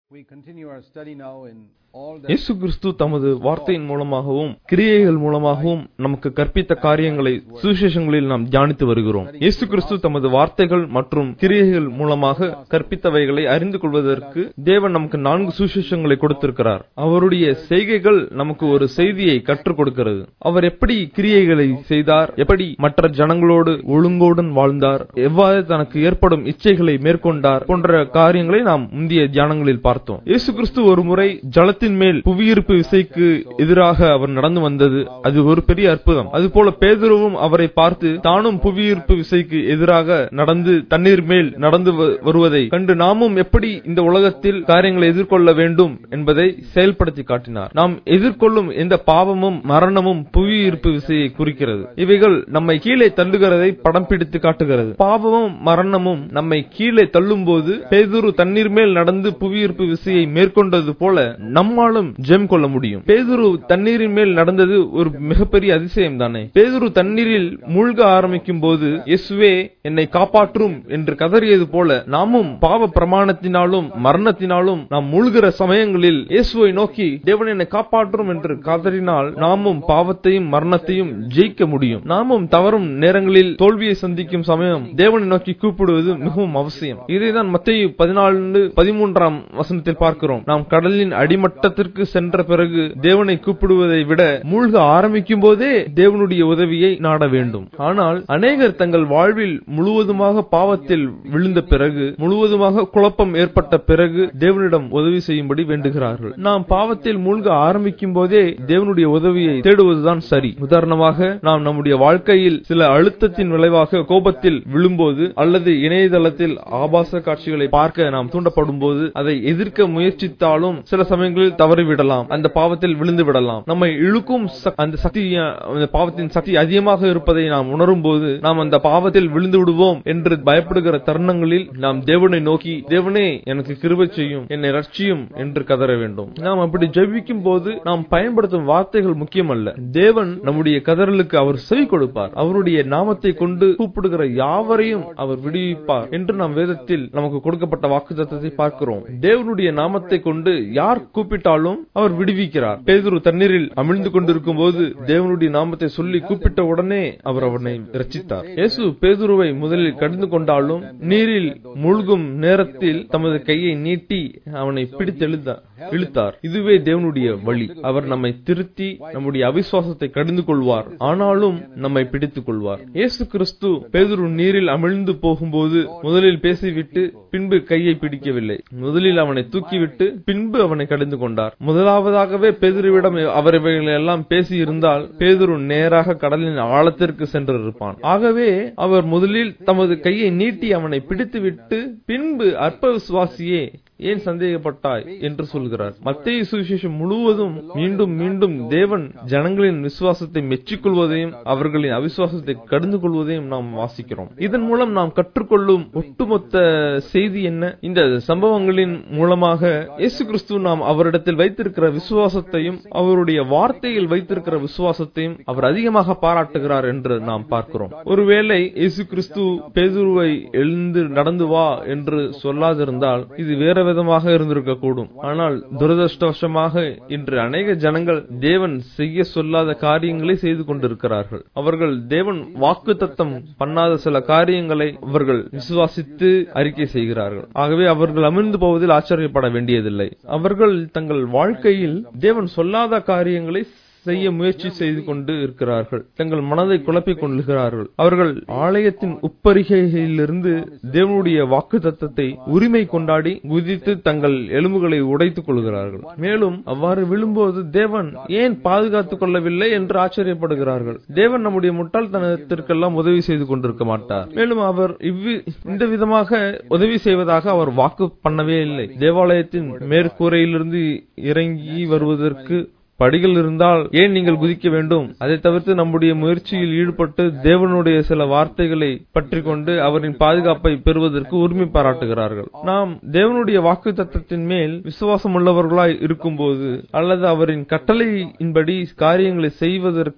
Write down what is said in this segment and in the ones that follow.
We continue our study now in all that இயேசு கிறிஸ்து தமது வார்த்தையின் மூலமாகவும் கிரியைகள் மூலமாகவும் நமக்கு கற்பித்த காரியங்களை சுவிசேஷங்களில் நாம் தியானித்து வருகிறோம் இயேசு கிறிஸ்து தமது வார்த்தைகள் மற்றும் கிரியைகள் மூலமாக கற்பித்தவைகளை அறிந்து கொள்வதற்கு தேவன் நமக்கு நான்கு சுவிசேஷங்களை கொடுத்திருக்கிறார் அவருடைய செய்கைகள் நமக்கு ஒரு செய்தியை கற்றுக் கொடுக்கிறது அவர் எப்படி கிரியைகளை செய்தார் எப்படி மற்ற ஜனங்களோடு ஒழுங்கோடன் வாழ்ந்தார் எவ்வாறு தனக்கு ஏற்படும் இச்சைகளை மேற்கொண்டார் போன்ற காரியங்களை நாம் முந்தைய தியானங்களில் பார்த்தோம் இயேசு கிறிஸ்து ஒரு முறை ஜலத்தின் மேல் புவியீர்ப்பு விசைக்கு எதிராக அவர் நடந்து வந்தது அது ஒரு பெரிய அற்புதம் அதுபோல பேதுருவும் அவரை பார்த்து தானும் புவியீர்ப்பு விசைக்கு எதிராக நடந்து தண்ணீர் மேல் நடந்து வ- வருவதை கண்டு நாமும் எப்படி இந்த உலகத்தில் காரியங்களை எதிர்கொள்ள வேண்டும் என்பதை செயல்படுத்தி காட்டினார் நாம் எதிர்கொள்ளும் எந்த பாவமும் மரணமும் புவியீர்ப்பு விசையை குறிக்கிறது இவைகள் நம்மை கீழே தள்ளுகிறதை படம் பிடித்து காட்டுகிறது பாவமும் மரணமும் நம்மை கீழே தள்ளும் போது பேதுரு தண்ணீர் மேல் நடந்து புவியீர்ப்பு விசையை மேற்கொண்டது போல நம்மாலும் ஜெம் கொள்ள முடியும் பேதுரு தண்ணீரின் மேல் நடந்தது ஒரு மிகப்பெரிய அதிசயம் தானே பேதுரு தண்ணீரில் மூழ்க ஆரம்பிக்கும் போது இயேசுவே என்னை காப்பாற்றும் என்று கதறியது போல நாமும் பாவ பிரமாணத்தினாலும் மரணத்தினாலும் நாம் மூழ்கிற சமயங்களில் இயேசுவை நோக்கி தேவன் என்னை காப்பாற்றும் என்று கதறினால் நாமும் பாவத்தையும் மரணத்தையும் ஜெயிக்க முடியும் நாமும் தவறும் நேரங்களில் தோல்வியை சந்திக்கும் சமயம் தேவனை நோக்கி கூப்பிடுவது மிகவும் அவசியம் இதைதான் மத்திய பதினாலு பதிமூன்றாம் வசனத்தில் பார்க்கிறோம் நாம் கடலின் அடிமட்டத்திற்கு சென்ற பிறகு தேவனை கூப்பிடுவதை விட மூழ்க ஆரம்பிக்கும் போதே தேவனுடைய உதவியை நாட வேண்டும் ஆனால் அநேகர் தங்கள் வாழ்வில் முழுவதுமாக பாவத்தில் விழுந்த பிறகு முழுவதுமாக குழப்பம் ஏற்பட்ட பிறகு தேவனிடம் உதவி செய்யும்படி வேண்டுகிறார்கள் நாம் பாவத்தில் மூழ்க ஆரம்பிக்கும் போதே தேவனுடைய உதவியை தேடுவதுதான் சரி உதாரணமாக நாம் நம்முடைய வாழ்க்கையில் சில அழுத்தத்தின் விளைவாக கோபத்தில் விழும்போது அல்லது இணையதளத்தில் ஆபாச காட்சிகளை பார்க்க நாம் தூண்டப்படும் போது அதை எதிர்க்க முயற்சித்தாலும் சில சமயங்களில் தவறிவிடலாம் அந்த பாவத்தில் விழுந்து விடலாம் நம்மை இழுக்கும் சக்- அந்த சக்தி அந்த பாவத்தின் சக்தி அதிகமாக இருப்பதை நாம் உணரும் போது நாம் அந்த பாவத்தில் விழுந்து விடுவோம் என்று பயப்படுகிற தருணங்களில் நாம் தேவனை நோக்கி தேவனே எனக்கு கிருபை செய்யும் என்னை ரட்சியும் என்று கதற வேண்டும் நாம் அப்படி ஜெபிக்கும் போது நாம் பயன்படுத்தும் வார்த்தைகள் முக்கியமல்ல தேவன் நம்முடைய கதறலுக்கு அவர் செவி கொடுப்பார் அவருடைய நாமத்தை கொண்டு கூப்பிடுகிற யாவரையும் அவர் விடுவிப்பார் என்று நாம் வேதத்தில் நமக்கு கொடுக்கப்பட்ட வாக்குத்தத்தத்தை பார்க்கிறோம் தேவனுடைய நாமத்தை கொண்டு யார் கூப்பிட்டாலும் அவர் விடுவிக்கிறார் பேதுரு தண்ணீரில் அமிழ்ந்து கொண்டிருக்கும் போது தேவனுடைய நாமத்தை சொல்லி கூப்பிட்ட உடனே அவர் அவனை ரட்சித்தார் இயேசு பேதுருவை முதலில் கடிந்து கொண்டாலும் நீரில் மூழ்கும் நேரத்தில் தமது கையை நீட்டி அவனை பிடித்தெழுந்தார் இழுத்தார் இதுவே தேவனுடைய வழி அவர் நம்மை திருத்தி நம்முடைய அவிசுவாசத்தை கடிந்து கொள்வார் ஆனாலும் நம்மை பிடித்துக் கொள்வார் இயேசு கிறிஸ்து பேதுரு நீரில் அமிழ்ந்து போகும்போது முதலில் பேசிவிட்டு பின்பு கையை பிடிக்கவில்லை முதலில் அவனை தூக்கிவிட்டு பின்பு அவனை கடிந்து கொண்டார் முதலாவதாகவே பேதுருவிடம் அவர் இவைகளை எல்லாம் பேசி இருந்தால் பேதுரு நேராக கடலின் ஆழத்திற்கு சென்றிருப்பான் ஆகவே அவர் முதலில் தமது கையை நீட்டி அவனை பிடித்துவிட்டு பின்பு அற்ப விசுவாசியே ஏன் சந்தேகப்பட்டாய் என்று சொல்கிறார் மத்திய சுவிசேஷம் முழுவதும் மீண்டும் மீண்டும் தேவன் ஜனங்களின் விசுவாசத்தை மெச்சிக்கொள்வதையும் அவர்களின் அவிசுவாசத்தை கடந்து கொள்வதையும் நாம் வாசிக்கிறோம் இதன் மூலம் நாம் கற்றுக்கொள்ளும் ஒட்டுமொத்த செய்தி என்ன இந்த சம்பவங்களின் மூலமாக இயேசு கிறிஸ்து நாம் அவரிடத்தில் வைத்திருக்கிற விசுவாசத்தையும் அவருடைய வார்த்தையில் வைத்திருக்கிற விசுவாசத்தையும் அவர் அதிகமாக பாராட்டுகிறார் என்று நாம் பார்க்கிறோம் ஒருவேளை இயேசு கிறிஸ்து பேதுருவை எழுந்து நடந்து வா என்று சொல்லாதிருந்தால் இது வேற விதமாக இருந்திருக்க கூடும் ஆனால் துரதிருஷ்டவசமாக இன்று அநேக ஜனங்கள் தேவன் செய்ய சொல்லாத காரியங்களை செய்து கொண்டிருக்கிறார்கள் அவர்கள் தேவன் வாக்கு தத்தம் பண்ணாத சில காரியங்களை அவர்கள் விசுவாசித்து அறிக்கை செய்கிறார்கள் ஆகவே அவர்கள் அமிர்ந்து போவதில் ஆச்சரியப்பட வேண்டியதில்லை அவர்கள் தங்கள் வாழ்க்கையில் தேவன் சொல்லாத காரியங்களை செய்ய முயற்சி செய்து கொண்டு இருக்கிறார்கள் தங்கள் மனதை குழப்பிக் கொள்கிறார்கள் அவர்கள் ஆலயத்தின் உப்பரிகையிலிருந்து தேவனுடைய வாக்கு தத்தத்தை உரிமை கொண்டாடி குதித்து தங்கள் எலும்புகளை உடைத்துக் கொள்கிறார்கள் மேலும் அவ்வாறு விழும்போது தேவன் ஏன் பாதுகாத்துக் கொள்ளவில்லை என்று ஆச்சரியப்படுகிறார்கள் தேவன் நம்முடைய முட்டாள்தனத்திற்கெல்லாம் உதவி செய்து கொண்டிருக்க மாட்டார் மேலும் அவர் இவ்வி இந்த விதமாக உதவி செய்வதாக அவர் வாக்கு பண்ணவே இல்லை தேவாலயத்தின் மேற்கூரையிலிருந்து இறங்கி வருவதற்கு படிகள் இருந்தால் ஏன் நீங்கள் குதிக்க வேண்டும் அதை தவிர்த்து நம்முடைய முயற்சியில் ஈடுபட்டு தேவனுடைய சில வார்த்தைகளை பற்றி கொண்டு அவரின் பாதுகாப்பை பெறுவதற்கு உரிமை பாராட்டுகிறார்கள் நாம் தேவனுடைய வாக்கு தத்தத்தின் மேல் விசுவாசம் உள்ளவர்களாய் இருக்கும்போது அல்லது அவரின் கட்டளையின்படி காரியங்களை செய்வதற்கு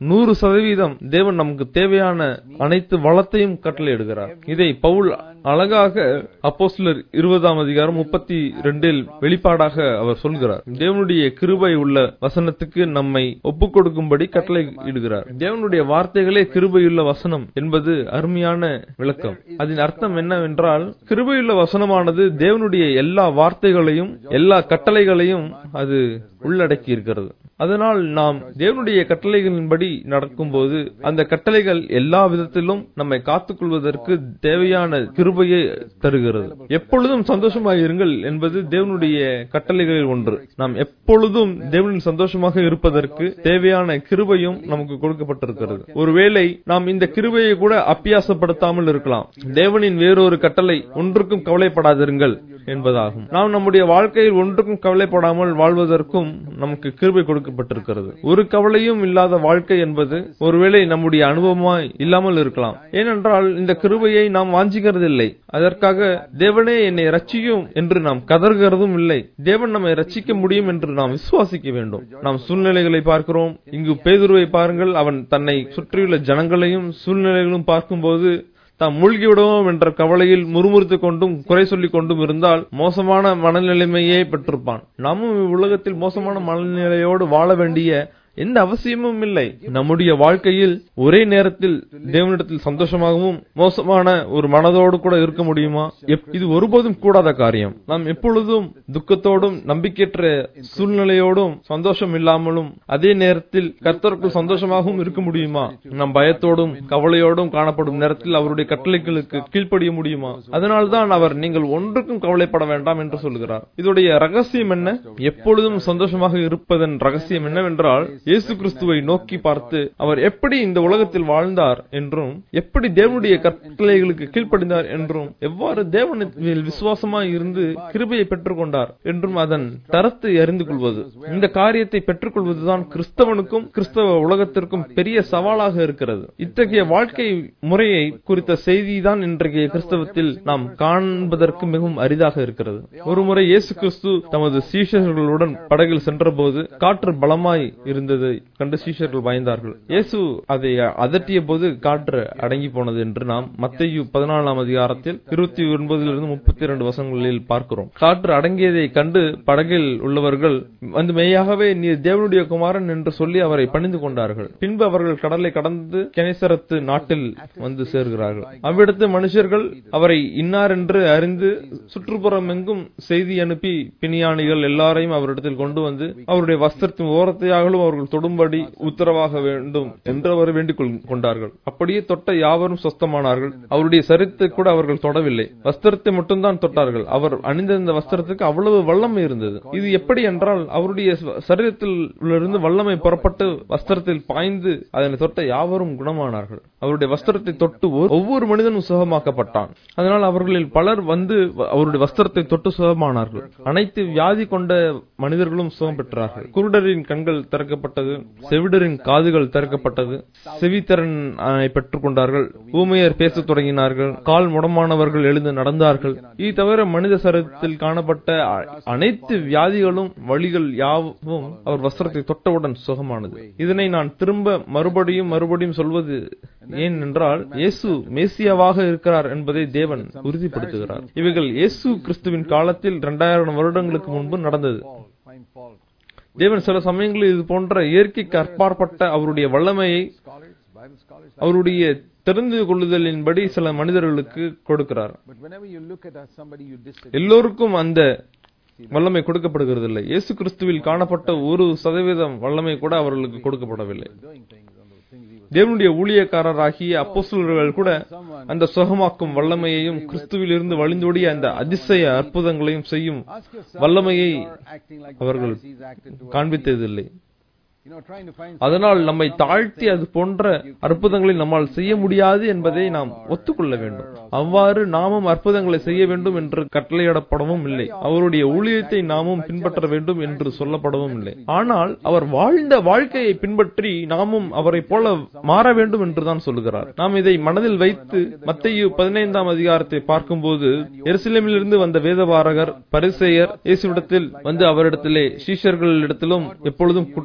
நூறு சதவீதம் தேவன் நமக்கு தேவையான அனைத்து வளத்தையும் கட்டளையிடுகிறார் இதை பவுல் அழகாக அப்போஸ்தலர் இருபதாம் அதிகாரம் முப்பத்தி ரெண்டில் வெளிப்பாடாக அவர் சொல்கிறார் தேவனுடைய கிருபை உள்ள வசனத்துக்கு நம்மை ஒப்புக் கொடுக்கும்படி கட்டளை இடுகிறார் தேவனுடைய வார்த்தைகளே கிருபையுள்ள வசனம் என்பது அருமையான விளக்கம் அதன் அர்த்தம் என்னவென்றால் கிருபையுள்ள வசனமானது தேவனுடைய எல்லா வார்த்தைகளையும் எல்லா கட்டளைகளையும் அது உள்ளடக்கி இருக்கிறது அதனால் நாம் தேவனுடைய கட்டளைகளின்படி நடக்கும்போது அந்த கட்டளைகள் எல்லா விதத்திலும் நம்மை காத்துக்கொள்வதற்கு தேவையான கிருபையை தருகிறது எப்பொழுதும் சந்தோஷமாக இருங்கள் என்பது தேவனுடைய கட்டளைகளில் ஒன்று நாம் எப்பொழுதும் தேவனின் சந்தோஷமாக இருப்பதற்கு தேவையான கிருபையும் நமக்கு கொடுக்கப்பட்டிருக்கிறது ஒருவேளை நாம் இந்த கிருபையை கூட அப்பியாசப்படுத்தாமல் இருக்கலாம் தேவனின் வேறொரு கட்டளை ஒன்றுக்கும் கவலைப்படாதிருங்கள் என்பதாகும் நாம் நம்முடைய வாழ்க்கையில் ஒன்றுக்கும் கவலைப்படாமல் வாழ்வதற்கும் நமக்கு கிருபை கொடுக்கப்பட்டிருக்கிறது ஒரு கவலையும் இல்லாத வாழ்க்கை என்பது ஒருவேளை நம்முடைய அனுபவமாய் இல்லாமல் இருக்கலாம் ஏனென்றால் இந்த கிருபையை நாம் வாஞ்சிக்கிறதில்லை அதற்காக தேவனே என்னை ரட்சியும் என்று நாம் கதறுகிறதும் இல்லை தேவன் நம்மை ரட்சிக்க முடியும் என்று நாம் விசுவாசிக்க வேண்டும் நாம் சூழ்நிலைகளை பார்க்கிறோம் இங்கு பேதுருவை பாருங்கள் அவன் தன்னை சுற்றியுள்ள ஜனங்களையும் சூழ்நிலைகளும் பார்க்கும்போது தாம் மூழ்கிவிடுவோம் என்ற கவலையில் முறுமுறுத்துக் கொண்டும் குறை சொல்லிக் கொண்டும் இருந்தால் மோசமான மனநிலைமையே பெற்றிருப்பான் நாமும் இவ்வுலகத்தில் மோசமான மனநிலையோடு வாழ வேண்டிய எந்த அவசியமும் இல்லை நம்முடைய வாழ்க்கையில் ஒரே நேரத்தில் தேவனிடத்தில் சந்தோஷமாகவும் மோசமான ஒரு மனதோடு கூட இருக்க முடியுமா எப்- இது ஒருபோதும் கூடாத காரியம் நாம் எப்பொழுதும் துக்கத்தோடும் நம்பிக்கையற்ற சூழ்நிலையோடும் சந்தோஷம் இல்லாமலும் அதே நேரத்தில் கர்த்தருக்குள் சந்தோஷமாகவும் இருக்க முடியுமா நாம் பயத்தோடும் கவலையோடும் காணப்படும் நேரத்தில் அவருடைய கட்டளைகளுக்கு கீழ்ப்படிய முடியுமா அதனால்தான் அவர் நீங்கள் ஒன்றுக்கும் கவலைப்பட வேண்டாம் என்று சொல்கிறார் இதோடைய ரகசியம் என்ன எப்பொழுதும் சந்தோஷமாக இருப்பதன் ரகசியம் என்னவென்றால் இயேசு கிறிஸ்துவை நோக்கி பார்த்து அவர் எப்படி இந்த உலகத்தில் வாழ்ந்தார் என்றும் எப்படி தேவனுடைய கட்டளைகளுக்கு கீழ்ப்படிந்தார் என்றும் எவ்வாறு தேவனில் விசுவாசமாய் இருந்து கிருபையை பெற்றுக்கொண்டார் என்றும் அதன் தரத்தை அறிந்து கொள்வது இந்த காரியத்தை பெற்றுக்கொள்வதுதான் கிறிஸ்தவனுக்கும் கிறிஸ்தவ உலகத்திற்கும் பெரிய சவாலாக இருக்கிறது இத்தகைய வாழ்க்கை முறையை குறித்த செய்திதான் இன்றைய கிறிஸ்தவத்தில் நாம் காண்பதற்கு மிகவும் அரிதாக இருக்கிறது ஒருமுறை இயேசு கிறிஸ்து தமது சீஷர்களுடன் படகில் சென்றபோது காற்று பலமாய் இருந்ததை கண்டு சீஷர்கள் பயந்தார்கள் இயேசு அதை அதட்டிய போது காற்று அடங்கி போனது என்று நாம் மத்தேயு பதினாலாம் அதிகாரத்தில் இருபத்தி ஒன்பதிலிருந்து முப்பத்தி இரண்டு வசனங்களில் பார்க்கிறோம் காற்று அடங்கியதை கண்டு படகில் உள்ளவர்கள் வந்து மெய்யாகவே நீ தேவனுடைய குமாரன் என்று சொல்லி அவரை பணிந்து கொண்டார்கள் பின்பு அவர்கள் கடலை கடந்து கெனேசரத்து நாட்டில் வந்து சேர்கிறார்கள் அவ்விடத்து மனுஷர்கள் அவரை இன்னார் என்று அறிந்து சுற்றுப்புறம் எங்கும் செய்தி அனுப்பி பிணியாணிகள் எல்லாரையும் அவரிடத்தில் கொண்டு வந்து அவருடைய வஸ்திரத்தின் ஓரத்தையாகலும் அவர்கள் தொடும்படி உத்தரவாக வேண்டும் என்று அவர் வேண்டிக் கொள்- கொண்டார்கள் அப்படியே தொட்ட யாவரும் சொஸ்தமானார்கள் அவருடைய சரித்தை கூட அவர்கள் தொடவில்லை வஸ்திரத்தை மட்டும்தான் தொட்டார்கள் அவர் அணிந்திருந்த வஸ்திரத்துக்கு அவ்வளவு வல்லமை இருந்தது இது எப்படி என்றால் அவருடைய ச- சரீரத்தில் இருந்து வல்லமை புறப்பட்டு வஸ்திரத்தில் பாய்ந்து அதனை தொட்ட யாவரும் குணமானார்கள் அவருடைய வஸ்திரத்தை தொட்டு ஒ- ஒவ்வொரு மனிதனும் சுகமாக்கப்பட்டான் அதனால் அவர்களில் பலர் வந்து வ- அவருடைய வஸ்திரத்தை தொட்டு சுகமானார்கள் அனைத்து வியாதி கொண்ட மனிதர்களும் சுகம் பெற்றார்கள் குருடரின் கண்கள் திறக்கப்பட்டது செவிடரின் காதுகள் திறக்கப்பட்டது செவித்திறன் அஹ், பெற்றுக் கொண்டார்கள் ஊமையர் பேசத் தொடங்கினார்கள் கால் முடமானவர்கள் எழுந்து நடந்தார்கள் இது தவிர மனித சரீரத்தில் காணப்பட்ட அ- அனைத்து வியாதிகளும் வழிகள் யாவும் அவர் வஸ்திரத்தை தொட்டவுடன் சுகமானது இதனை நான் திரும்ப மறுபடியும் மறுபடியும் சொல்வது ஏன் என்றால் இயேசு மேசியாவாக இருக்கிறார் என்பதை தேவன் உறுதிப்படுத்துகிறார் இவைகள் இயேசு கிறிஸ்துவின் காலத்தில் இரண்டாயிரம் வருடங்களுக்கு முன்பு நடந்தது Paul, find Paul. தேவன் சில சமயங்களில் இது போன்ற இயற்கைக்கு அற்பாற்பட்ட அவருடைய வல்லமையை Scholars, Bible scholars. அவருடைய தெரிந்து கொள்ளுதலின்படி சில மனிதர்களுக்கு கொடுக்கிறார் But whenever you look at somebody you disagree, எல்லோருக்கும் அந்த வல்லமை கொடுக்கப்படுகிறதில்லை இயேசு கிறிஸ்துவில் காணப்பட்ட ஒரு சதவீதம் வல்லமை கூட அவர்களுக்கு கொடுக்கப்படவில்லை doing things on those things he was. தேவனுடைய ஊழியக்காரராகிய அப்போஸ்தலர்கள் கூட அந்த சுகமாக்கும் வல்லமையையும் கிறிஸ்துவில் இருந்து வழிந்தோடிய அந்த அதிசய அற்புதங்களையும் செய்யும் Ask yourself வல்லமையை whether you are acting like the அவர்கள் Pharisees acted towards காண்பித்ததில்லை You know, trying to find அதனால் நம்மை தாழ்த்தி அது போன்ற அற்புதங்களை நம்மால் செய்ய முடியாது என்பதை நாம் ஒத்துக்கொள்ள வேண்டும் அவ்வாறு நாமும் அற்புதங்களை செய்ய வேண்டும் என்று கட்டளையிடப்படவும் இல்லை அவருடைய ஊழியத்தை நாமும் பின்பற்ற வேண்டும் என்று சொல்லப்படவும் இல்லை ஆனால் அவர் வாழ்ந்த வாழ்க்கையை பின்பற்றி நாமும் அவரை போல மாற வேண்டும் என்றுதான் சொல்லுகிறார் நாம் இதை மனதில் வைத்து மத்தையு பதினைந்தாம் அதிகாரத்தை பார்க்கும்போது எருசலேமிலிருந்து வந்த வேதபாரகர் பரிசேயர் இயேசுவிடத்தில் வந்து அவரிடத்திலே சீஷர்களிடத்திலும் எப்பொழுதும் குற்றம் கண்டுபிடி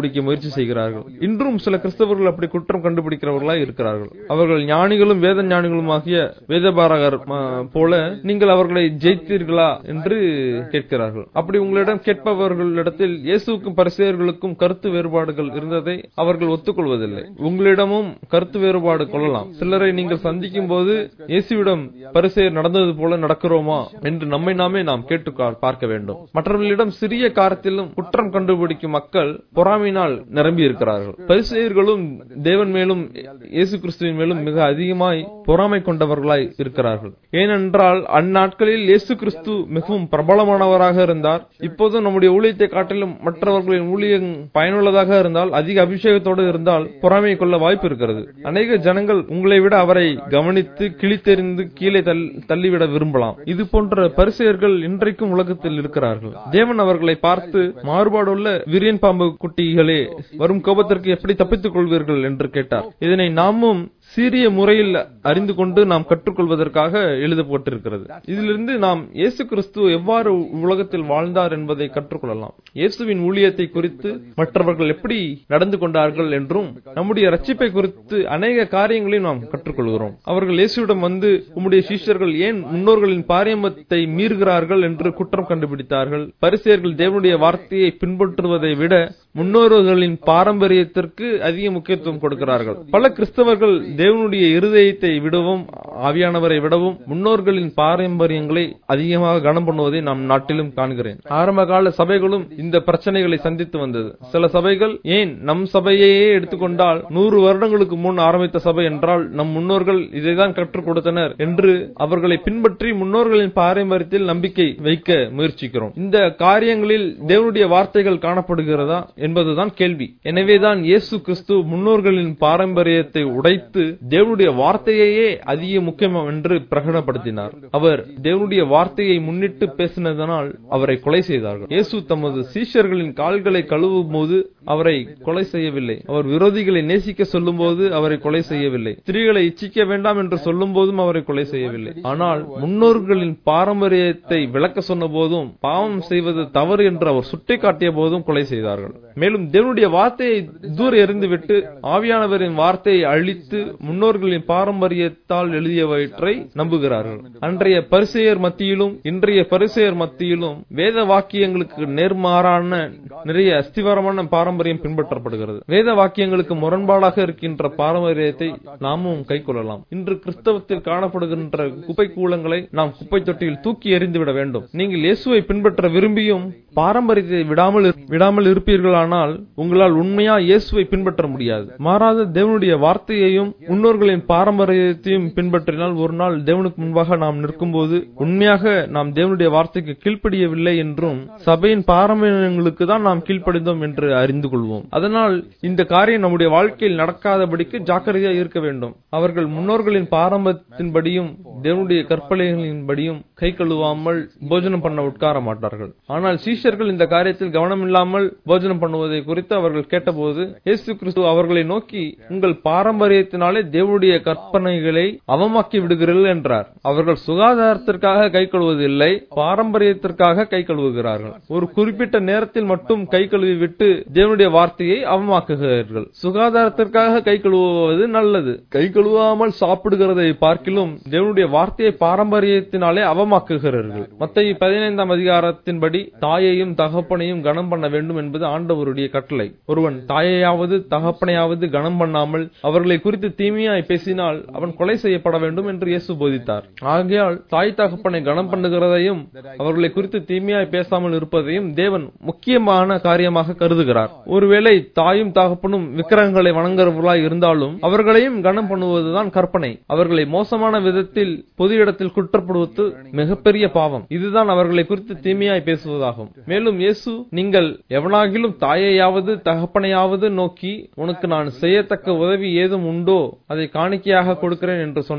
கண்டுபிடிக்க முயற்சி செய்கிறார்கள் இன்றும் சில கிறிஸ்தவர்கள் அப்படி குற்றம் கண்டுபிடிக்கிறவர்களாய் இருக்கிறார்கள் அவர்கள் ஞானிகளும் வேத ஞானிகளும் ஆகிய வேதபாரகர் ம, போல நீங்கள் அவர்களை ஜெயித்தீர்களா என்று கேட்கிறார்கள் அப்படி உங்களிடம் கேட்பவர்களிடத்தில் இயேசுக்கும் பரிசேயர்களுக்கும் கருத்து வேறுபாடுகள் இருந்ததை அவர்கள் ஒத்துக்கொள்வதில்லை உங்களிடமும் கருத்து வேறுபாடு கொள்ளலாம் சிலரை நீங்கள் சந்திக்கும் போது இயேசுவிடம் பரிசேயர் நடந்தது போல நடக்கிறோமா என்று நம்மை நாமே நாம் கேட்டு கா- பார்க்க வேண்டும் மற்றவர்களிடம் சிறிய காரத்திலும் குற்றம் கண்டுபிடிக்கும் மக்கள் பொறாமையினால் நிரம்பி இருக்கிறார்கள் பரிசேயர்களும் தேவன் மேலும் இயேசு கிறிஸ்துவின் மேலும் மிக அதிகமாய் பொறாமை கொண்டவர்களாய் இருக்கிறார்கள் ஏனென்றால் அந்நாட்களில் இயேசு கிறிஸ்து மிகவும் பிரபலமானவராக இருந்தார் இப்போது நம்முடைய ஊழியத்தை காட்டிலும் மற்றவர்களின் ஊழியம் பயனுள்ளதாக இருந்தால் அதிக அபிஷேகத்தோடு இருந்தால் பொறாமை கொள்ள வாய்ப்பு இருக்கிறது அநேக ஜனங்கள் உங்களை விட அவரை கவனித்து கிழித்தெறிந்து கீழே தள்- தள்ளிவிட விரும்பலாம் இது போன்ற பரிசெயர்கள் இன்றைக்கும் உலகத்தில் இருக்கிறார்கள் தேவன் அவர்களை பார்த்து மாறுபாடுள்ள விரியன் பாம்பு குட்டிகளே வரும் கோபத்திற்கு எப்படி தப்பித்துக் கொள்வீர்கள் என்று கேட்டார் இதனை நாமும் சீரிய முறையில் அறிந்து கொண்டு நாம் கற்றுக்கொள்வதற்காக எழுதப்பட்டிருக்கிறது இதிலிருந்து நாம் இயேசு கிறிஸ்து எவ்வாறு உலகத்தில் வாழ்ந்தார் என்பதை கற்றுக்கொள்ளலாம் இயேசுவின் ஊழியத்தை குறித்து மற்றவர்கள் எப்படி நடந்து கொண்டார்கள் என்றும் நம்முடைய ரட்சிப்பை குறித்து அநேக காரியங்களையும் நாம் கற்றுக்கொள்கிறோம் அவர்கள் இயேசுவிடம் வந்து உம்முடைய சீஷர்கள் ஏன் முன்னோர்களின் பாரம்பரியத்தை மீறுகிறார்கள் என்று குற்றம் கண்டுபிடித்தார்கள் பரிசேயர்கள் தேவனுடைய வார்த்தையை பின்பற்றுவதை விட முன்னோர்களின் பாரம்பரியத்திற்கு அதிக முக்கியத்துவம் கொடுக்கிறார்கள் பல கிறிஸ்தவர்கள் தேவனுடைய இருதயத்தை விடவும் ஆவியானவரை விடவும் முன்னோர்களின் பாரம்பரியங்களை அதிகமாக கனம் பண்ணுவதை நாம் நாட்டிலும் காண்கிறேன் ஆரம்ப கால சபைகளும் இந்த பிரச்சனைகளை சந்தித்து வந்தது சில சபைகள் ஏன் நம் சபையையே எடுத்துக்கொண்டால் நூறு வருடங்களுக்கு முன் ஆரம்பித்த சபை என்றால் நம் முன்னோர்கள் இதைதான் கற்றுக் கொடுத்தனர் என்று அவர்களை பின்பற்றி முன்னோர்களின் பாரம்பரியத்தில் நம்பிக்கை வைக்க முயற்சிக்கிறோம் இந்த காரியங்களில் தேவனுடைய வார்த்தைகள் காணப்படுகிறதா என்பதுதான் கேள்வி எனவேதான் இயேசு கிறிஸ்து முன்னோர்களின் பாரம்பரியத்தை உடைத்து தேவனுடைய வார்த்தையையே அதிக முக்கியம் என்று பிரகடனப்படுத்தினார் அவர் தேவனுடைய வார்த்தையை முன்னிட்டு பேசினதனால் அவரை கொலை செய்தார்கள் இயேசு தமது சீஷர்களின் கால்களை கழுவும் போது அவரை கொலை செய்யவில்லை அவர் விரோதிகளை நேசிக்க சொல்லும் போது அவரை கொலை செய்யவில்லை ஸ்திரீகளை இச்சிக்க வேண்டாம் என்று சொல்லும் போதும் அவரை கொலை செய்யவில்லை ஆனால் முன்னோர்களின் பாரம்பரியத்தை விளக்க சொன்ன போதும் பாவம் செய்வது தவறு என்று அவர் சுட்டிக்காட்டிய போதும் கொலை செய்தார்கள் மேலும் தேவனுடைய வார்த்தையை தூர எறிந்துவிட்டு ஆவியானவரின் வார்த்தையை அழித்து முன்னோர்களின் பாரம்பரியத்தால் எழுதியவற்றை நம்புகிறார்கள் அன்றைய பரிசெயர் மத்தியிலும் இன்றைய பரிசெயர் மத்தியிலும் வேத வாக்கியங்களுக்கு நேர்மாறான நிறைய அஸ்திவாரமான பாரம்பரியம் பின்பற்றப்படுகிறது வேத வாக்கியங்களுக்கு முரண்பாடாக இருக்கின்ற பாரம்பரியத்தை நாமும் கைக்கொள்ளலாம் இன்று கிறிஸ்தவத்தில் காணப்படுகின்ற குப்பை கூலங்களை நாம் குப்பை தொட்டியில் தூக்கி எறிந்துவிட வேண்டும் நீங்கள் இயேசுவை பின்பற்ற விரும்பியும் பாரம்பரியத்தை விடாமல் இரு- விடாமல் இருப்பீர்களானால் உங்களால் உண்மையா இயேசுவை பின்பற்ற முடியாது மாறாத தேவனுடைய வார்த்தையையும் முன்னோர்களின் பாரம்பரியத்தையும் பின்பற்றினால் ஒரு நாள் தேவனுக்கு முன்பாக நாம் நிற்கும்போது உண்மையாக நாம் தேவனுடைய வார்த்தைக்கு கீழ்ப்படியவில்லை என்றும் சபையின் பாரம்பரியங்களுக்கு தான் நாம் கீழ்ப்படிந்தோம் என்று அறிந்து கொள்வோம் அதனால் இந்த காரியம் நம்முடைய வாழ்க்கையில் நடக்காதபடிக்கு ஜாக்கிரதையாக இருக்க வேண்டும் அவர்கள் முன்னோர்களின் பாரம்பரியத்தின்படியும் தேவனுடைய கற்பனைகளின்படியும் கை கழுவாமல் போஜனம் பண்ண உட்கார மாட்டார்கள் ஆனால் சீஷர்கள் இந்த காரியத்தில் கவனமில்லாமல் போஜனம் பண்ணுவதை குறித்து அவர்கள் கேட்டபோது இயேசு கிறிஸ்து அவர்களை நோக்கி உங்கள் பாரம்பரியத்தினாலே தேவனுடைய கற்பனைகளை அவமாக்கி விடுகிறீர்கள் என்றார் அவர்கள் சுகாதாரத்திற்காக கை கழுவதில்லை பாரம்பரியத்திற்காக கை கழுவுகிறார்கள் ஒரு குறிப்பிட்ட நேரத்தில் மட்டும் கை கழுவி விட்டு தேவனுடைய வார்த்தையை அவமாக்குகிறார்கள் சுகாதாரத்திற்காக கை கழுவுவது நல்லது கை கழுவாமல் சாப்பிடுகிறதை பார்க்கிலும் தேவனுடைய வார்த்தையை பாரம்பரியத்தினாலே அவமாக்குகிறார்கள் மத்திய பதினைந்தாம் அதிகாரத்தின்படி தாயையும் தகப்பனையும் கனம் பண்ண வேண்டும் என்பது ஆண்டவருடைய கட்டளை ஒருவன் தாயையாவது தகப்பனையாவது கனம் பண்ணாமல் அவர்களை குறித்து தீமையாய் பேசினால் அவன் கொலை செய்யப்பட வேண்டும் என்று இயேசு போதித்தார் ஆகையால் தாய் தகப்பனை கனம் பண்ணுகிறதையும் அவர்களை குறித்து தீமையாய் பேசாமல் இருப்பதையும் தேவன் முக்கியமான காரியமாக கருதுகிறார் ஒருவேளை தாயும் தகப்பனும் விக்கிரகங்களை வணங்குறவர்களாய் இருந்தாலும் அவர்களையும் கனம் பண்ணுவதுதான் கற்பனை அவர்களை மோசமான விதத்தில் பொது இடத்தில் குற்றப்படுவது மிகப்பெரிய பாவம் இதுதான் அவர்களை குறித்து தீமையாய் பேசுவதாகும் மேலும் இயேசு நீங்கள் எவனாகிலும் தாயையாவது தகப்பனையாவது நோக்கி உனக்கு நான் செய்யத்தக்க உதவி ஏதும் உண்டோ அதை காணிக்கையாக கொடுக்கிறேன் என்று சொன்னால்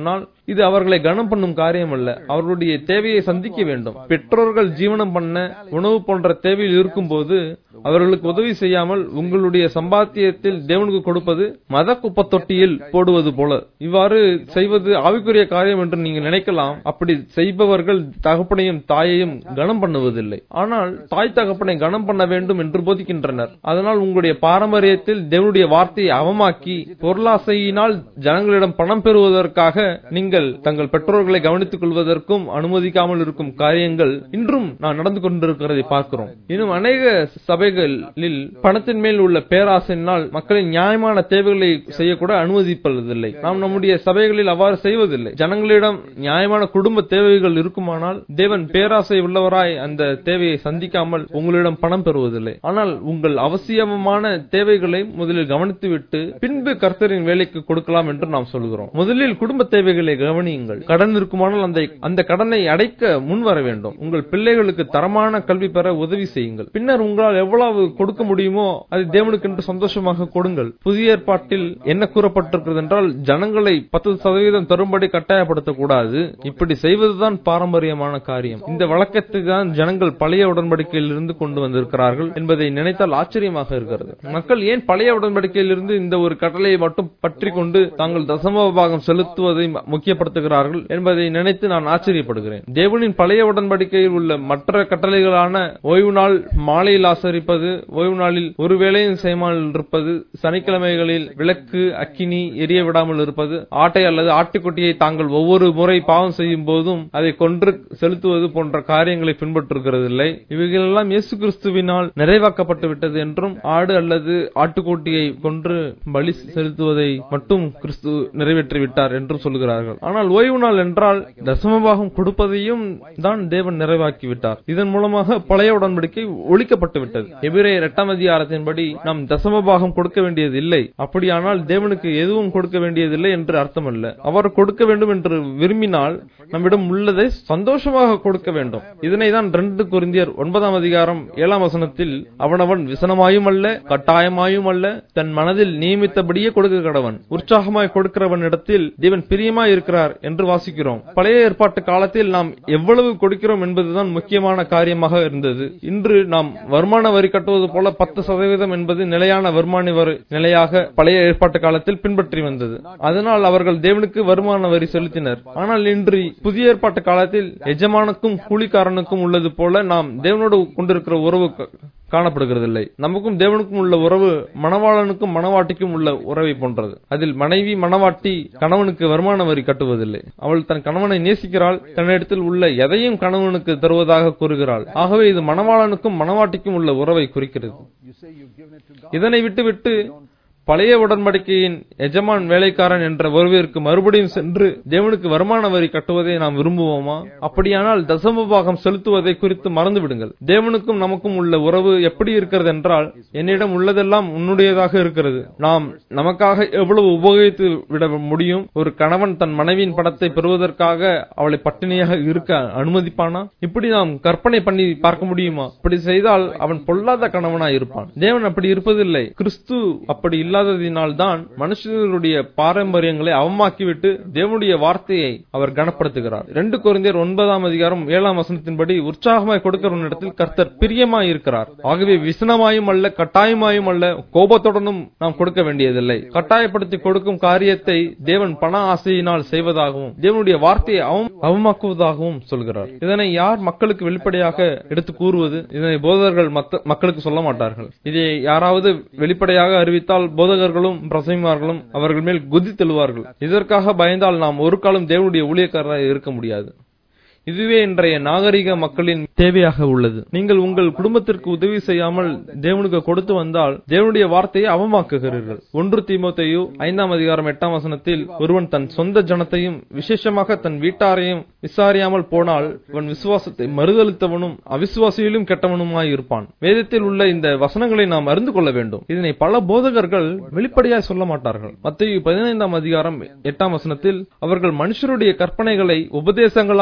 இது அவர்களை கனம் பண்ணும் காரியம் அல்ல அவர்களுடைய தேவையை சந்திக்க வேண்டும் பெற்றோர்கள் ஜீவனம் பண்ண உணவு போன்ற தேவையில் இருக்கும்போது அவர்களுக்கு உதவி செய்யாமல் உங்களுடைய சம்பாத்தியத்தில் தேவனுக்கு கொடுப்பது மத குப்பத்தொட்டியில் போடுவது போல இவ்வாறு செய்வது ஆவிக்குரிய காரியம் என்று நீங்கள் நினைக்கலாம் அப்படி செய்பவர்கள் தகப்பனையும் தாயையும் கனம் பண்ணுவதில்லை ஆனால் தாய் தகப்பனை கனம் பண்ண வேண்டும் என்று போதிக்கின்றனர் அதனால் உங்களுடைய பாரம்பரியத்தில் தேவனுடைய வார்த்தையை அவமாக்கி பொருளாசையினால் ஜனங்களிடம் பணம் பெறுவதற்காக நீங்கள் தங்கள் பெற்றோர்களை கவனித்துக் கொள்வதற்கும் அனுமதிக்காமல் இருக்கும் காரியங்கள் இன்றும் நான் நடந்து கொண்டிருக்கிறதை பார்க்கிறோம் இன்னும் அநேக சபைகளில் பணத்தின் மேல் உள்ள பேராசையினால் மக்களின் நியாயமான தேவைகளை செய்யக்கூட அனுமதிப்பதில்லை நாம் நம்முடைய சபைகளில் அவ்வாறு செய்வதில்லை ஜனங்களிடம் நியாயமான குடும்ப தேவைகள் இருக்குமானால் தேவன் பேராசை உள்ளவராய் அந்த தேவையை சந்திக்காமல் உங்களிடம் பணம் பெறுவதில்லை ஆனால் உங்கள் அவசியமான தேவைகளை முதலில் கவனித்துவிட்டு பின்பு கர்த்தரின் வேலைக்கு கொடுக்கலாம் என்று நாம் சொல்கிறோம் முதலில் குடும்ப தேவைகளை கவனியுங்கள் கடன் இருக்குமானால் அந்த அந்த கடனை அடைக்க முன் வர வேண்டும் உங்கள் பிள்ளைகளுக்கு தரமான கல்வி பெற உதவி செய்யுங்கள் பின்னர் உங்களால் எவ்வளவு கொடுக்க முடியுமோ அதை தேவனுக்கு என்று சந்தோஷமாக கொடுங்கள் புதிய ஏற்பாட்டில் என்ன கூறப்பட்டிருக்கிறது என்றால் ஜனங்களை பத்து சதவீதம் தரும்படி கட்டாயப்படுத்தக் கூடாது இப்படி செய்வதுதான் பாரம்பரியமான காரியம் இந்த வழக்கத்தை தான் ஜனங்கள் பழைய உடன்படிக்கையில் இருந்து கொண்டு வந்திருக்கிறார்கள் என்பதை நினைத்தால் ஆச்சரியமாக இருக்கிறது மக்கள் ஏன் பழைய உடன்படிக்கையில் இருந்து இந்த ஒரு கட்டளையை மட்டும் பற்றி கொண்டு தாங்கள் தசம பாகம் செலுத்துவதை முக்கியப்படுத்துகிறார்கள் என்பதை நினைத்து நான் ஆச்சரியப்படுகிறேன் தேவனின் பழைய உடன்படிக்கையில் உள்ள மற்ற கட்டளைகளான ஓய்வு நாள் மாலையில் ஆசரிப்பது ஓய்வு நாளில் ஒரு வேளையும் செய்யாமல் இருப்பது சனிக்கிழமைகளில் விளக்கு அக்கினி எரிய விடாமல் இருப்பது ஆட்டை அல்லது ஆட்டுக்குட்டியை தாங்கள் ஒவ்வொரு முறை பாவம் செய்யும் போதும் அதை கொன்று செலுத்துவது போன்ற காரியங்களை பின்பற்றுகிறதில்லை இவைகளெல்லாம் இயேசு கிறிஸ்துவினால் நிறைவாக்கப்பட்டு விட்டது என்றும் ஆடு அல்லது ஆட்டுக்குட்டியை கொன்று பலி செலுத்துவதை மட்டும் கிறிஸ்து நிறைவேற்றி விட்டார் என்றும் சொல்கிறார்கள் ஆனால் ஓய்வு நாள் என்றால் தசமபாகம் கொடுப்பதையும் தான் தேவன் நிறைவாக்கி விட்டார் இதன் மூலமாக பழைய உடன்படிக்கை ஒழிக்கப்பட்டு விட்டது எபிரேயர் எட்டாம் அதிகாரத்தின்படி நாம் தசமபாகம் கொடுக்க வேண்டியது இல்லை அப்படியானால் தேவனுக்கு எதுவும் கொடுக்க வேண்டியதில்லை என்று அர்த்தமல்ல அவர் கொடுக்க வேண்டும் என்று விரும்பினால் நம்மிடம் உள்ளதை சந்தோஷமாக கொடுக்க வேண்டும் இதனை தான் ரெண்டு குருந்தியர் ஒன்பதாம் அதிகாரம் ஏழாம் வசனத்தில் அவனவன் விசனமாயும் அல்ல கட்டாயமாயும் அல்ல தன் மனதில் நியமித்தபடியே கொடுக்க கடவன் உற்சாகமாய் கொடுக்கிறவன் இடத்தில் தேவன் பிரியமாய் இருக்கிறார் என்று வாசிக்கிறோம் பழைய ஏற்பாட்டு காலத்தில் நாம் எவ்வளவு கொடுக்கிறோம் என்பதுதான் முக்கியமான காரியமாக இருந்தது இன்று நாம் வருமான வரி கட்டுவது போல பத்து சதவீதம் என்பது நிலையான வருமான வரி நிலையாக பழைய ஏற்பாட்டு காலத்தில் பின்பற்றி வந்தது அதனால் அவர்கள் தேவனுக்கு வருமான வரி செலுத்தினர் ஆனால் இன்று புதிய ஏற்பாட்டு காலத்தில் எஜமானுக்கும் கூலிக்காரனுக்கும் உள்ளது போல நாம் தேவனோடு கொண்டிருக்கிற உறவு காணப்படுகிறதில்லை நமக்கும் தேவனுக்கும் உள்ள உறவு மணவாளனுக்கும் மணவாட்டிக்கும் உள்ள உறவை போன்றது அதில் மனைவி மணவாட்டி கணவனுக்கு வருமான வரி கட்டுவதில்லை அவள் தன் கணவனை நேசிக்கிறாள் தன்னிடத்தில் உள்ள எதையும் கணவனுக்கு தருவதாக கூறுகிறாள் ஆகவே இது மணவாளனுக்கும் மணவாட்டிக்கும் உள்ள உறவை குறிக்கிறது You say you've given it to God. இதனை விட்டுவிட்டு பழைய உடன்படிக்கையின் எஜமான் வேலைக்காரன் என்ற உறவிற்கு மறுபடியும் சென்று தேவனுக்கு வருமான வரி கட்டுவதை நாம் விரும்புவோமா அப்படியானால் தசம பாகம் செலுத்துவதை குறித்து மறந்து விடுங்கள் தேவனுக்கும் நமக்கும் உள்ள உறவு எப்படி இருக்கிறது என்றால் என்னிடம் உள்ளதெல்லாம் உன்னுடையதாக இருக்கிறது நாம் நமக்காக எவ்வளவு உபயோகித்து விட முடியும் ஒரு கணவன் தன் மனைவியின் படத்தை பெறுவதற்காக அவளை பட்டினியாக இருக்க அனுமதிப்பானா இப்படி நாம் கற்பனை பண்ணி பார்க்க முடியுமா அப்படி செய்தால் அவன் பொல்லாத கணவனாய் இருப்பான் தேவன் அப்படி இருப்பதில்லை கிறிஸ்து அப்படி இல்லாததினால் தான் மனுஷர்களுடைய பாரம்பரியங்களை அவமாக்கிவிட்டு தேவனுடைய வார்த்தையை அவர் கனப்படுத்துகிறார் ரெண்டு குழந்தையர் ஒன்பதாம் அதிகாரம் ஏழாம் வசனத்தின்படி உற்சாகமாய் கொடுக்கிறவனிடத்தில் கர்த்தர் பிரியமாய் இருக்கிறார் ஆகவே விசனமாயும் அல்ல கட்டாயமாயும் அல்ல கோபத்துடனும் நாம் கொடுக்க வேண்டியதில்லை கட்டாயப்படுத்தி கொடுக்கும் காரியத்தை தேவன் பண ஆசையினால் செய்வதாகவும் தேவனுடைய வார்த்தையை அவம்- அவமாக்குவதாகவும் சொல்கிறார் இதனை யார் மக்களுக்கு வெளிப்படையாக எடுத்து கூறுவது இதனை போதகர்கள் மத்த- மக்களுக்கு சொல்ல மாட்டார்கள் இதை யாராவது வெளிப்படையாக அறிவித்தால் போதகர்களும் பிரசைமார்களும் அவர்கள் மேல் குதி தெழுவார்கள் இதற்காக பயந்தால் நாம் ஒரு காலம் தேவனுடைய ஊழியக்காரராக இருக்க முடியாது இதுவே இன்றைய நாகரிக மக்களின் தேவையாக உள்ளது நீங்கள் உங்கள் குடும்பத்திற்கு உதவி செய்யாமல் தேவனுக்கு கொடுத்து வந்தால் தேவனுடைய வார்த்தையை அவமாக்குகிறீர்கள் ஒன்று தீமோத்தேயு ஐந்தாம் அதிகாரம் எட்டாம் வசனத்தில் ஒருவன் தன் சொந்த ஜனத்தையும் விசேஷமாக தன் வீட்டாரையும் விசாரியாமல் போனால் அவன் விசுவாசத்தை மறுதளித்தவனும் அவிசுவாசியிலும் கெட்டவனுமாய் இருப்பான் வேதத்தில் உள்ள இந்த வசனங்களை நாம் அறிந்து கொள்ள வேண்டும் இதனை பல போதகர்கள் வெளிப்படையாய் சொல்ல மாட்டார்கள் மத்திய பதினைந்தாம் அதிகாரம் எட்டாம் வசனத்தில் அவர்கள் மனுஷருடைய கற்பனைகளை உபதேசங்களாக போதித்து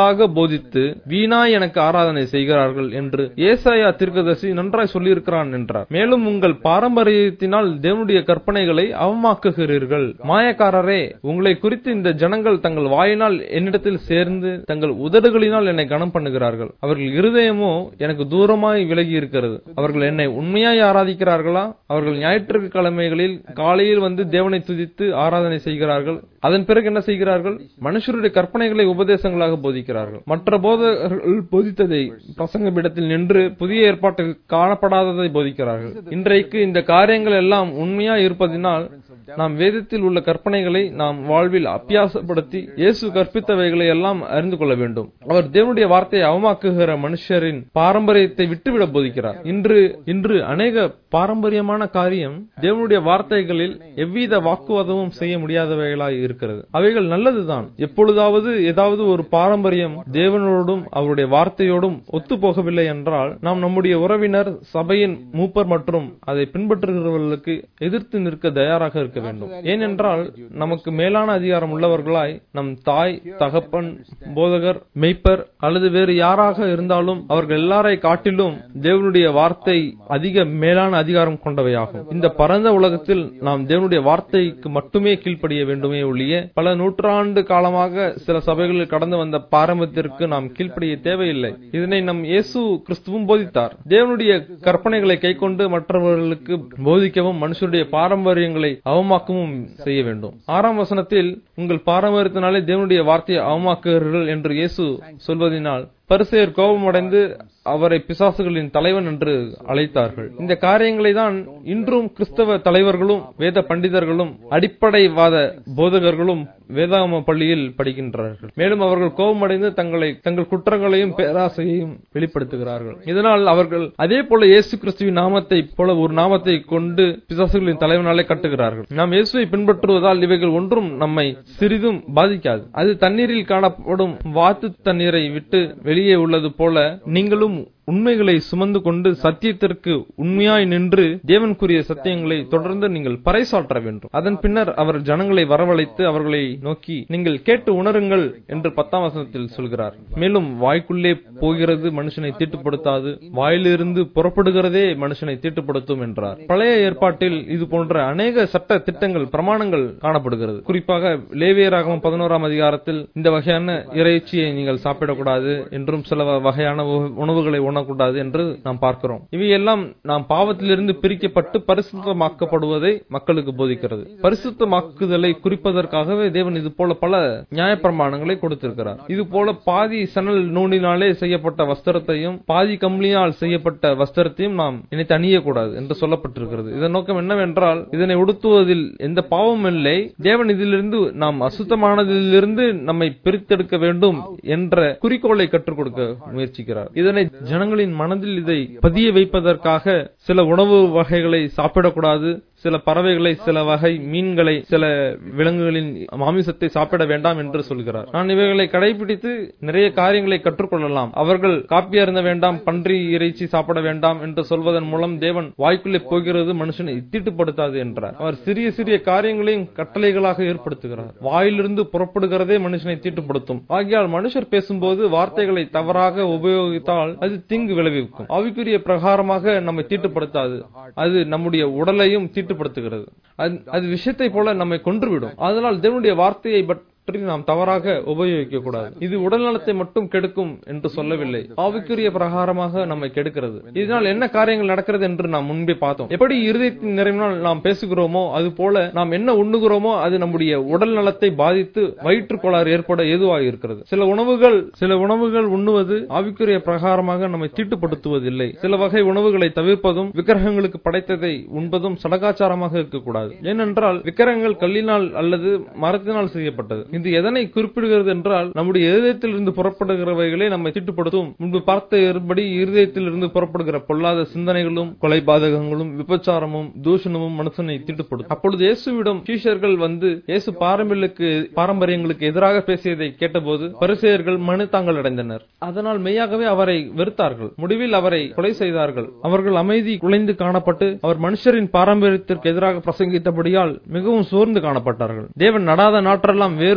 போதித்து வீணாய் எனக்கு ஆராதனை செய்கிறார்கள் என்று ஏசாயா தீர்க்கதரிசி நன்றாய் சொல்லியிருக்கிறான் என்றார் மேலும் உங்கள் பாரம்பரியத்தினால் தேவனுடைய கற்பனைகளை அவமாக்குகிறீர்கள் மாயக்காரரே உங்களை குறித்து இந்த ஜனங்கள் தங்கள் வாயினால் என்னிடத்தில் சேர்ந்து தங்கள் உதடுகளினால் என்னை கனம் பண்ணுகிறார்கள் அவர்கள் இருதயமோ எனக்கு தூரமாய் விலகி இருக்கிறது அவர்கள் என்னை உண்மையாய் ஆராதிக்கிறார்களா அவர்கள் ஞாயிற்றுக்கிழமைகளில் காலையில் வந்து தேவனை துதித்து ஆராதனை செய்கிறார்கள் அதன் பிறகு என்ன செய்கிறார்கள் மனுஷருடைய கற்பனைகளை உபதேசங்களாக போதிக்கிறார்கள் மற்ற போதகர்கள் போதித்ததை பிரசங்க பீடத்தில் நின்று புதிய ஏற்பாட்டில் காணப்படாததை போதிக்கிறார்கள் இன்றைக்கு இந்த காரியங்கள் எல்லாம் உண்மையா இருப்பதினால் நாம் வேதத்தில் உள்ள கற்பனைகளை நாம் வாழ்வில் அபியாசப்படுத்தி இயேசு கற்பித்தவைகளை எல்லாம் அறிந்து கொள்ள வேண்டும் அவர் தேவனுடைய வார்த்தையை அவமாக்குகிற மனுஷரின் பாரம்பரியத்தை விட்டுவிட போதிக்கிறார் இன்று இன்று அநேக பாரம்பரியமான காரியம் தேவனுடைய வார்த்தைகளில் எவ்வித வாக்குவாதமும் செய்ய முடியாதவைகளாய் இருக்கிறது அவைகள் நல்லதுதான் எப்பொழுதாவது ஏதாவது ஒரு பாரம்பரியம் தேவனோடும் அவருடைய வார்த்தையோடும் ஒத்து போகவில்லை என்றால் நாம் நம்முடைய உறவினர் சபையின் மூப்பர் மற்றும் அதை பின்பற்றுகிறவர்களுக்கு எதிர்த்து நிற்க தயாராக இருக்க வேண்டும் ஏனென்றால் நமக்கு மேலான அதிகாரம் உள்ளவர்களாய் நம் தாய் தகப்பன் போதகர் மெய்ப்பர் அல்லது வேறு யாராக இருந்தாலும் அவர்கள் எல்லாரை காட்டிலும் தேவனுடைய வார்த்தை அதிக மேலான அதிகாரம் கொண்டவையாகும் இந்த பரந்த உலகத்தில் நாம் தேவனுடைய வார்த்தைக்கு மட்டுமே கீழ்ப்படிய வேண்டுமே ஒழிய பல நூற்றாண்டு காலமாக சில சபைகளில் கடந்து வந்த பாரம்பரியத்திற்கு நாம் கீழ்ப்படிய தேவையில்லை இதனை நம் இயேசு கிறிஸ்துவும் போதித்தார் தேவனுடைய கற்பனைகளை கைக்கொண்டு மற்றவர்களுக்கு போதிக்கவும் மனுஷருடைய பாரம்பரியங்களை அவமாக்கவும் செய்ய வேண்டும் ஆறாம் வசனத்தில் உங்கள் பாரம்பரியத்தினாலே தேவனுடைய வார்த்தையை அவமாக்குகிறீர்கள் என்று இயேசு சொல்வதனால் பரிசெயர் கோபமடைந்து அவரை பிசாசுகளின் தலைவன் என்று அழைத்தார்கள் இந்த காரியங்களை தான் இன்றும் கிறிஸ்தவ தலைவர்களும் வேத பண்டிதர்களும் அடிப்படைவாத போதகர்களும் வேதாகம பள்ளியில் படிக்கின்றார்கள் மேலும் அவர்கள் கோபமடைந்து தங்களை தங்கள் குற்றங்களையும் பேராசையையும் வெளிப்படுத்துகிறார்கள் இதனால் அவர்கள் அதே போல இயேசு கிறிஸ்துவின் நாமத்தை போல ஒரு நாமத்தை கொண்டு பிசாசுகளின் தலைவனாலே கட்டுகிறார்கள் நாம் இயேசுவை பின்பற்றுவதால் இவைகள் ஒன்றும் நம்மை சிறிதும் பாதிக்காது அது தண்ணீரில் காணப்படும் வாத்து தண்ணீரை விட்டு வெளியே உள்ளது போல நீங்களும் உண்மைகளை சுமந்து கொண்டு சத்தியத்திற்கு உண்மையாய் நின்று தேவனுக்குரிய சத்தியங்களை தொடர்ந்து நீங்கள் பறைசாற்ற வேண்டும் அதன் பின்னர் அவர் ஜனங்களை வரவழைத்து அவர்களை நோக்கி நீங்கள் கேட்டு உணருங்கள் என்று பத்தாம் வசனத்தில் சொல்கிறார் மேலும் வாய்க்குள்ளே போகிறது மனுஷனை தீட்டுப்படுத்தாது வாயிலிருந்து புறப்படுகிறதே மனுஷனை தீட்டுப்படுத்தும் என்றார் பழைய ஏற்பாட்டில் இது போன்ற அநேக சட்ட திட்டங்கள் பிரமாணங்கள் காணப்படுகிறது குறிப்பாக லேவியராகவும் பதினோராம் அதிகாரத்தில் இந்த வகையான இறைச்சியை நீங்கள் சாப்பிடக்கூடாது என்றும் சில வகையான உணவுகளை உண்ணக்கூடாது என்று நாம் பார்க்கிறோம் இவையெல்லாம் நாம் பாவத்திலிருந்து பிரிக்கப்பட்டு பரிசுத்தமாக்கப்படுவதை மக்களுக்கு போதிக்கிறது பரிசுத்தமாக்குதலை குறிப்பதற்காகவே தேவன் இது போல பல நியாயப்பிரமாணங்களை கொடுத்திருக்கிறார் இது போல பாதி சணல் நூலினாலே செய்யப்பட்ட வஸ்திரத்தையும் பாதி கம்பளியால் செய்யப்பட்ட வஸ்திரத்தையும் நாம் இணைத்து அணியக்கூடாது என்று சொல்லப்பட்டிருக்கிறது இதன் நோக்கம் என்னவென்றால் இதனை உடுத்துவதில் எந்த பாவமும் இல்லை தேவன் இதிலிருந்து நாம் அசுத்தமானதிலிருந்து நம்மை பிரித்தெடுக்க வேண்டும் என்ற குறிக்கோளை கற்றுக் கொடுக்க முயற்சிக்கிறார் இதனை ஜனங்களின் மனதில் இதை பதிய வைப்பதற்காக சில உணவு வகைகளை சாப்பிடக்கூடாது சில பறவைகளை சில வகை மீன்களை சில விலங்குகளின் மாமிசத்தை சாப்பிட வேண்டாம் என்று சொல்கிறார் நான் இவைகளை கடைபிடித்து நிறைய காரியங்களை கற்றுக்கொள்ளலாம் அவர்கள் காப்பி அருந்த வேண்டாம் பன்றி இறைச்சி சாப்பிட வேண்டாம் என்று சொல்வதன் மூலம் தேவன் வாய்க்குள்ளே போகிறது மனுஷனை தீட்டுப்படுத்தாது என்றார் அவர் சிறிய சிறிய காரியங்களையும் கட்டளைகளாக ஏற்படுத்துகிறார் வாயிலிருந்து புறப்படுகிறதே மனுஷனை தீட்டுப்படுத்தும் ஆகியால் மனுஷர் பேசும்போது வார்த்தைகளை தவறாக உபயோகித்தால் அது தீங்கு விளைவிக்கும் ஆவிக்குரிய பிரகாரமாக நம்மை தீட்டுப்படுத்தாது அது நம்முடைய உடலையும் தீட்டுப்படுத்துகிறது அது விஷயத்தை போல நம்மை கொன்றுவிடும் அதனால் தேவனுடைய வார்த்தையை பற்றி நாம் தவறாக உபயோகிக்க கூடாது இது உடல் நலத்தை மட்டும் கெடுக்கும் என்று சொல்லவில்லை ஆவிக்குரிய பிரகாரமாக நம்மை கெடுக்கிறது இதனால் என்ன காரியங்கள் நடக்கிறது என்று நாம் முன்பே பார்த்தோம் எப்படி இருதயத்தின் நிறைவினால் நாம் பேசுகிறோமோ அது போல நாம் என்ன உண்ணுகிறோமோ அது நம்முடைய உடல் நலத்தை பாதித்து வயிற்றுக் கோளாறு ஏற்பட ஏதுவாக இருக்கிறது சில உணவுகள் சில உணவுகள் உண்ணுவது ஆவிக்குரிய பிரகாரமாக நம்மை தீட்டுப்படுத்துவதில்லை சில வகை உணவுகளை தவிர்ப்பதும் விக்கிரகங்களுக்கு படைத்ததை உண்பதும் சடகாச்சாரமாக இருக்கக்கூடாது ஏனென்றால் விக்கிரகங்கள் கல்லினால் அல்லது மரத்தினால் செய்யப்பட்டது இது எதனை குறிப்பிடுகிறது என்றால் நம்முடைய இருதயத்தில் இருந்து புறப்படுகிறவைகளே நம்மை தீட்டுப்படுத்தும் முன்பு பார்த்தபடி இருதயத்தில் இருந்து புறப்படுகிற பொல்லாத சிந்தனைகளும் கொலைபாதகங்களும் விபச்சாரமும் தூஷணமும் மனுஷனை தீட்டுப்படுத்தும் அப்பொழுது இயேசுவிடம் சீஷர்கள் வந்து இயேசு பாரம்பரியங்களுக்கு பாரம்பரியங்களுக்கு எதிராக பேசியதை கேட்டபோது பரிசெயர்கள் மனு தாங்கள் அடைந்தனர் அதனால் மெய்யாகவே அவரை வெறுத்தார்கள் முடிவில் அவரை கொலை செய்தார்கள் அவர்கள் அமைதி குலைந்து காணப்பட்டு அவர் மனுஷரின் பாரம்பரியத்திற்கு எதிராக பிரசங்கித்தபடியால் மிகவும் சோர்ந்து காணப்பட்டார்கள் தேவன் நடாத நாற்றெல்லாம் வேறு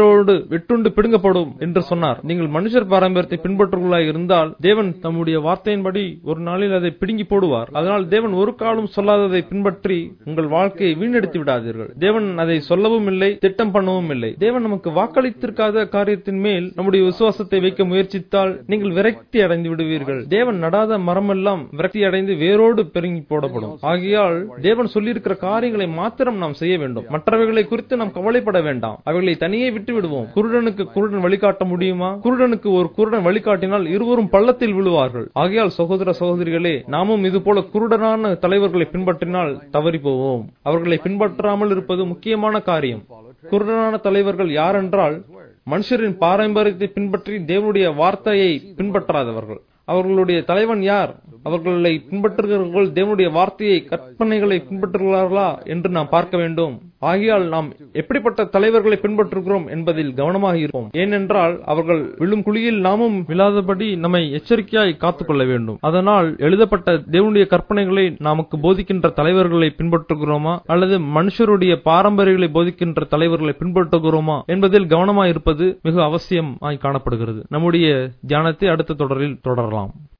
வேரோடு வெட்டுண்டு பிடுங்கப்படும் என்று சொன்னார் நீங்கள் மனுஷர் பாரம்பரியத்தை பின்பற்றுவர்களாய் இருந்தால் தேவன் தம்முடைய வார்த்தையின்படி ஒரு நாளில் அதை பிடுங்கி போடுவார் அதனால் தேவன் ஒரு காலம் சொல்லாததை பின்பற்றி உங்கள் வாழ்க்கையை வீணடித்து விடாதீர்கள் தேவன் அதை சொல்லவும் இல்லை திட்டம் பண்ணவும் இல்லை தேவன் நமக்கு வாக்களித்திருக்காத காரியத்தின் மேல் நம்முடைய விசுவாசத்தை வைக்க முயற்சித்தால் நீங்கள் விரக்தி அடைந்து விடுவீர்கள் தேவன் நடாத மரமெல்லாம் விரக்தி அடைந்து வேரோடு பெருங்கி போடப்படும் ஆகையால் தேவன் சொல்லியிருக்கிற காரியங்களை மாத்திரம் நாம் செய்ய வேண்டும் மற்றவைகளை குறித்து நாம் கவலைப்பட வேண்டாம் அவைகளை தனியே விட்டு விடுவோம் குருடனுக்கு குருடன் வழிகாட்ட முடியுமா குருடனுக்கு ஒரு குருடன் வழிகாட்டினால் இருவரும் பள்ளத்தில் விழுவார்கள் ஆகையால் சகோதர சகோதரிகளே நாமும் இது போல குருடனான தலைவர்களை பின்பற்றினால் தவறி போவோம் அவர்களை பின்பற்றாமல் இருப்பது முக்கியமான காரியம் குருடனான தலைவர்கள் யாரென்றால் மனுஷரின் பாரம்பரியத்தை பின்பற்றி தேவனுடைய வார்த்தையை பின்பற்றாதவர்கள் அவர்களுடைய தலைவன் யார் அவர்களை பின்பற்றுகிறவர்கள் தேவனுடைய வார்த்தையை கற்பனைகளை பின்பற்றுகிறார்களா என்று நாம் பார்க்க வேண்டும் ஆகையால் நாம் எப்படிப்பட்ட தலைவர்களை பின்பற்றுகிறோம் என்பதில் கவனமாக இருப்போம் ஏனென்றால் அவர்கள் விழும் குழியில் நாமும் விழாதபடி நம்மை எச்சரிக்கையாய் காத்துக்கொள்ள வேண்டும் அதனால் எழுதப்பட்ட தேவனுடைய கற்பனைகளை நமக்கு போதிக்கின்ற தலைவர்களை பின்பற்றுகிறோமா அல்லது மனுஷருடைய பாரம்பரியங்களை போதிக்கின்ற தலைவர்களை பின்பற்றுகிறோமா என்பதில் கவனமாய் இருப்பது மிக அவசியமாய் காணப்படுகிறது நம்முடைய தியானத்தை அடுத்த தொடரில் தொடரலாம்